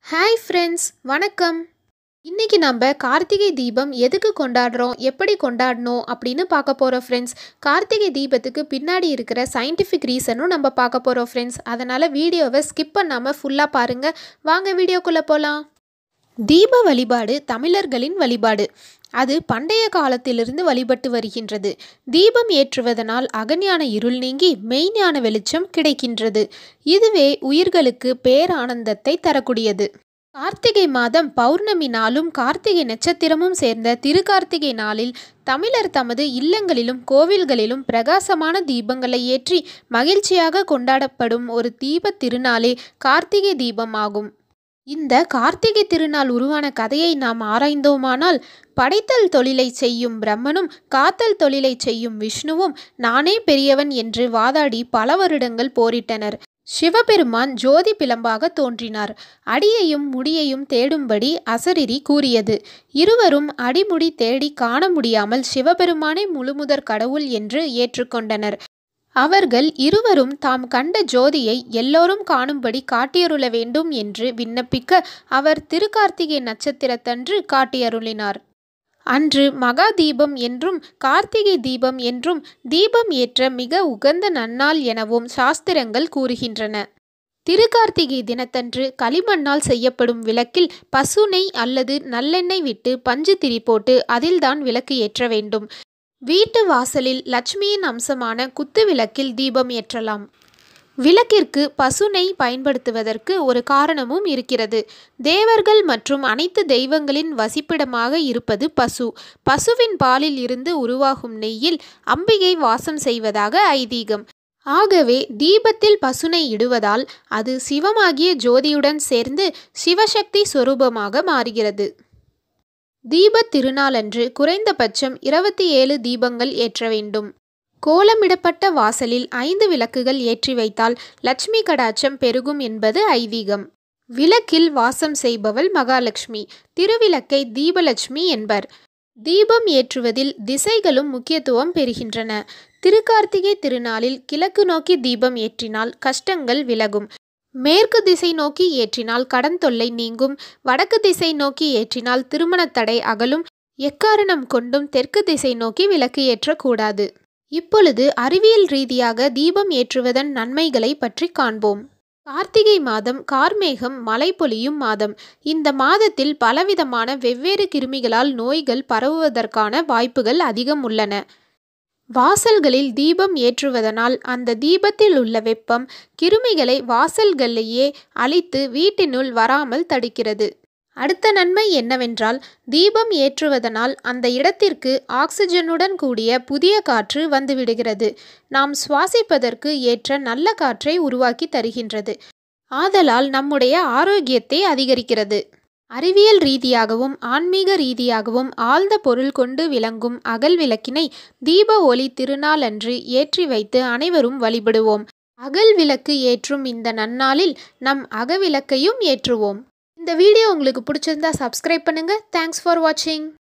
hi friends வணக்கம் இன்னைக்கு நம்ம கார்த்திகை தீபம் எதுக்கு கொண்டாடுறோம் எப்படி கொண்டாடணும் அப்படின்னு பார்க்க போகிறோம் ஃப்ரெண்ட்ஸ் கார்த்திகை தீபத்துக்கு பின்னாடி இருக்கிற சயின்டிஃபிக் ரீசனும் நம்ம பார்க்க போகிறோம் ஃப்ரெண்ட்ஸ் அதனால் வீடியோவை ஸ்கிப் பண்ணாமல் ஃபுல்லாக பாருங்கள் வாங்க வீடியோக்குள்ளே போகலாம் தீப வழிபாடு தமிழர்களின் வழிபாடு அது பண்டைய காலத்திலிருந்து வழிபட்டு வருகின்றது தீபம் ஏற்றுவதனால் அகஞான இருள் நீங்கி மெய்ஞான வெளிச்சம் கிடைக்கின்றது இதுவே உயிர்களுக்கு பேரானந்தத்தை தரக்கூடியது கார்த்திகை மாதம் பௌர்ணமி நாளும் கார்த்திகை நட்சத்திரமும் சேர்ந்த திருக்கார்த்திகை நாளில் தமிழர் தமது இல்லங்களிலும் கோவில்களிலும் பிரகாசமான தீபங்களை ஏற்றி மகிழ்ச்சியாக கொண்டாடப்படும் ஒரு தீபத் திருநாளே கார்த்திகை தீபம் ஆகும் இந்த கார்த்திகை திருநாள் உருவான கதையை நாம் ஆராய்ந்தோமானால் படைத்தல் தொழிலை செய்யும் பிரம்மனும் காத்தல் தொழிலை செய்யும் விஷ்ணுவும் நானே பெரியவன் என்று வாதாடி பல வருடங்கள் போரிட்டனர் சிவபெருமான் ஜோதி பிளம்பாக தோன்றினார் அடியையும் முடியையும் தேடும்படி அசரிரி கூறியது இருவரும் அடிமுடி தேடி காண முடியாமல் சிவபெருமானை முழுமுதற் கடவுள் என்று ஏற்றுக்கொண்டனர் அவர்கள் இருவரும் தாம் கண்ட ஜோதியை எல்லோரும் காணும்படி காட்டியருள வேண்டும் என்று விண்ணப்பிக்க அவர் திருக்கார்த்திகை நட்சத்திரத்தன்று காட்டியருளினார் அன்று மகா தீபம் என்றும் கார்த்திகை தீபம் என்றும் தீபம் ஏற்ற மிக உகந்த நன்னாள் எனவும் சாஸ்திரங்கள் கூறுகின்றன திருக்கார்த்திகை தினத்தன்று களிமண்ணால் செய்யப்படும் விளக்கில் பசுனை அல்லது நல்லெண்ணெய் விட்டு பஞ்சு திரி போட்டு அதில்தான் விளக்கு ஏற்ற வேண்டும் வீட்டு வாசலில் லட்சுமியின் அம்சமான குத்து விளக்கில் தீபம் ஏற்றலாம் விளக்கிற்கு பசுனை பயன்படுத்துவதற்கு ஒரு காரணமும் இருக்கிறது தேவர்கள் மற்றும் அனைத்து தெய்வங்களின் வசிப்பிடமாக இருப்பது பசு பசுவின் பாலில் இருந்து உருவாகும் நெய்யில் அம்பிகை வாசம் செய்வதாக ஐதீகம் ஆகவே தீபத்தில் பசுனை இடுவதால் அது சிவமாகிய ஜோதியுடன் சேர்ந்து சிவசக்தி சொரூபமாக மாறுகிறது தீபத் திருநாளன்று குறைந்தபட்சம் இருபத்தி ஏழு தீபங்கள் ஏற்ற வேண்டும் கோலமிடப்பட்ட வாசலில் ஐந்து விளக்குகள் ஏற்றி வைத்தால் லட்சுமி கடாட்சம் பெருகும் என்பது ஐதீகம் விளக்கில் வாசம் செய்பவள் மகாலட்சுமி திருவிளக்கை தீபலட்சுமி என்பர் தீபம் ஏற்றுவதில் திசைகளும் முக்கியத்துவம் பெறுகின்றன திருக்கார்த்திகை திருநாளில் கிழக்கு நோக்கி தீபம் ஏற்றினால் கஷ்டங்கள் விலகும் மேற்கு திசை நோக்கி ஏற்றினால் கடன் தொல்லை நீங்கும் வடக்கு திசை நோக்கி ஏற்றினால் திருமணத் தடை அகலும் எக்காரணம் கொண்டும் தெற்கு திசை நோக்கி விளக்கு ஏற்றக்கூடாது இப்பொழுது அறிவியல் ரீதியாக தீபம் ஏற்றுவதன் நன்மைகளை பற்றி காண்போம் கார்த்திகை மாதம் கார்மேகம் மழை பொழியும் மாதம் இந்த மாதத்தில் பலவிதமான வெவ்வேறு கிருமிகளால் நோய்கள் பரவுவதற்கான வாய்ப்புகள் அதிகம் உள்ளன வாசல்களில் தீபம் ஏற்றுவதனால் அந்த தீபத்தில் உள்ள வெப்பம் கிருமிகளை வாசல்களையே அழித்து வீட்டினுள் வராமல் தடுக்கிறது அடுத்த நன்மை என்னவென்றால் தீபம் ஏற்றுவதனால் அந்த இடத்திற்கு ஆக்சிஜனுடன் கூடிய புதிய காற்று வந்துவிடுகிறது நாம் சுவாசிப்பதற்கு ஏற்ற நல்ல காற்றை உருவாக்கி தருகின்றது ஆதலால் நம்முடைய ஆரோக்கியத்தை அதிகரிக்கிறது அறிவியல் ரீதியாகவும் ஆன்மீக ரீதியாகவும் ஆழ்ந்த பொருள் கொண்டு விளங்கும் அகல் விளக்கினை தீப ஒளி திருநாளன்று ஏற்றி வைத்து அனைவரும் வழிபடுவோம் அகல் விளக்கு ஏற்றும் இந்த நன்னாளில் நம் அகவிளக்கையும் ஏற்றுவோம் இந்த வீடியோ உங்களுக்கு பிடிச்சிருந்தா சப்ஸ்கிரைப் பண்ணுங்கள் தேங்க்ஸ் ஃபார் வாட்சிங்